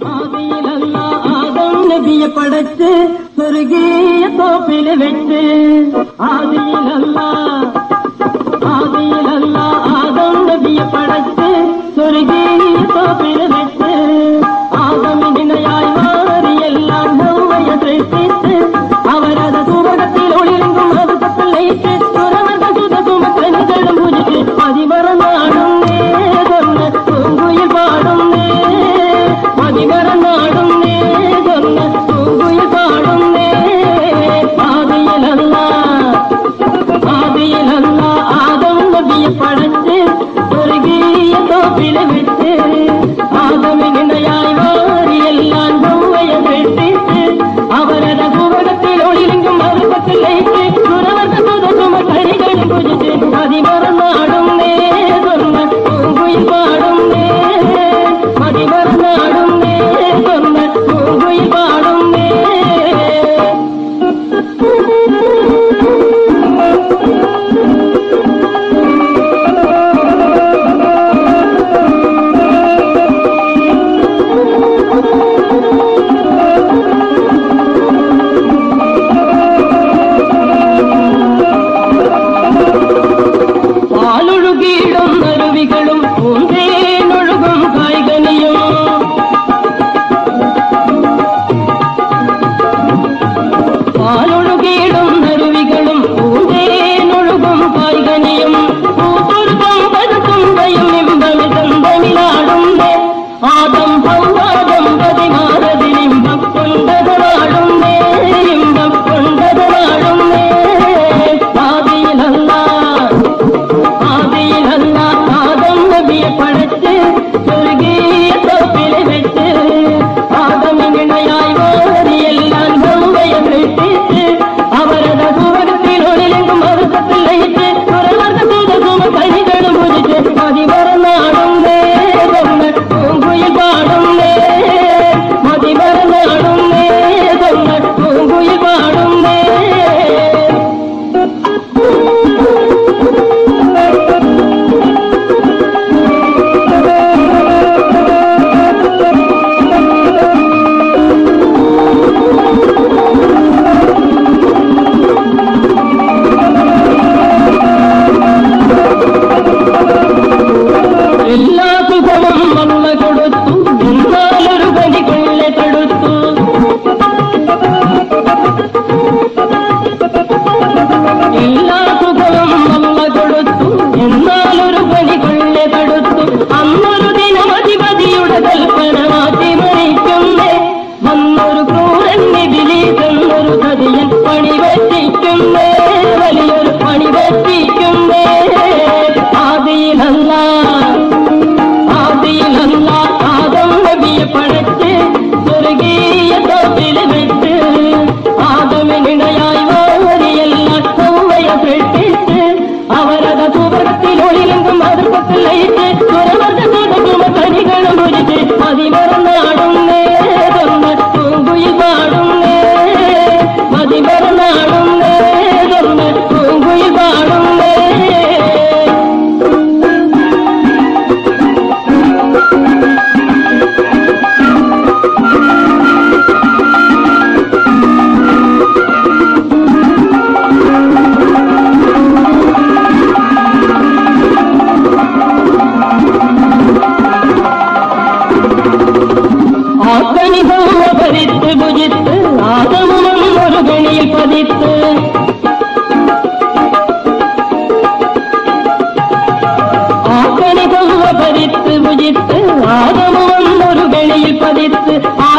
ஆதியில் அல்லா ஆதம் நபிய படைச்சு சொருகிய தோப்பில வெட்டு ஆதியில் அல்லா ஆதியில் அல்லா ஆதம் நபிய படைச்சு சொருகிய தோப்பில வெட்டு ஆதமின் இணையாய் மாறி எல்லாம் நோய சிருஷ்டித்து அவரது சுவகத்தில் ஒளிர்ந்தும் அதுக்கத்தில் லைட்டு சுரவர்க சுத சுமக்கணிகளும் பூஜித்து பதிமரம் நாடும் சொன்ன பூங்குயில் பாடும் நே பதிமரம் நாடும் நே சொன்ன பூங்குயில் பாடும் நே ஆதியில் அல்லா ஆதியில் அல்லா ஆதம் நபிய படைத்து சொருகிய தோப்பில விட்டு ஆதமின் இணையாய் மாறி எல்லாம் நோய சிருஷ்டித்து அவரது சுவகத்தில் ஒளிர்ந்தும் மறுபத்தில் லைட்டு சுரவர்க சுத சுமக்கணிகளும் பூஜித்து பதிமரம் நாடும் நே சொன்ன பூங்குயில் பாடும் நே மதிமரம் நாடும் நே சொன்ன பூங்குயில் பாடும் நே பாலொழுகிடும் அருவிகளும் பூந்தேனொழுகும் காய்கனியும் பாலொழுகிடும் அருவிகளும் பூந்தேனொழுகும் காய்கனியும் பூத்தொருக்கும் பதுக்கும்பையும் இன்பமி தந்தமிழாடும் ஆதம் பௌவாதம் பதிமாரதி இன்பம் கொண்டது வாழும் நே இன்பம் கொண்டது வாழும் நே ஆதியில் அல்லா ஆதியில் அல்லா ஆதம் நபிய படைத்து சொர்க்கிய தோப்பிலை விட்டு ஆதமின் இணையாய் மாறி எல்லாம் நோவைய விட்டு அவரது சுவகத்தில் ஒளிலெங்கும் அறுத்தத்தில் வைத்து சுரவர்க தூத சும கைகளும் புதித்து மதிவரம் நாடும் நே சொன்ன பூங்குயில் பாடும் நே மதிவரம் நாடும் நே சொன்ன பூங்குயில் பாடும் நே എല്ലാ സുഖവും വന്ന കൊടുത്തു എന്നാലൊരു കടി കൊള്ള തടുത്തു എല്ലാ സുഖവും വന്ന കൊടുത്തു എന്നാലൊരു കടി കൊള്ള തടുത്തു അന്നൊരു ദിനം അധിപതിയുടെ കൽപ്പന മാറ്റി മറിക്കുന്നേ വന്നൊരു ക്രൂരൻ നിബിലീസെന്നൊരു കതിയൻ പണി പറ്റിക്കുന്നേ വലിയൊരു പണി പറ്റിക്കുന്നേ ആദിയിലല്ല ஆதியில் அல்லா ஆதம் நபிய படைத்து சொருகிய தோப்பில விட்டு ஆதமின் இணையாய் மாறி எல்லாம் சௌவைய பெட்டிட்டு அவரது சுவர்க்கத்தில் ஒளிலெங்கும் மறுபத்தில் வைத்து சுரவர்க்க சுதகும கனிகளும் புரித்து மதிமரம் நாடும் நே சொன்ன பூங்குயில் பாடும் நே மதிமரம் நாடும் நே சொன்ன பூங்குயில் பாடும் நே ஆக்கணிகள் பறித்து புஜித்து ஆதமும் ஒரு கணியில் பதித்து ஆக்கணிகள் பறித்து புஜித்து ஆதமும் ஒரு கணியில் பதித்து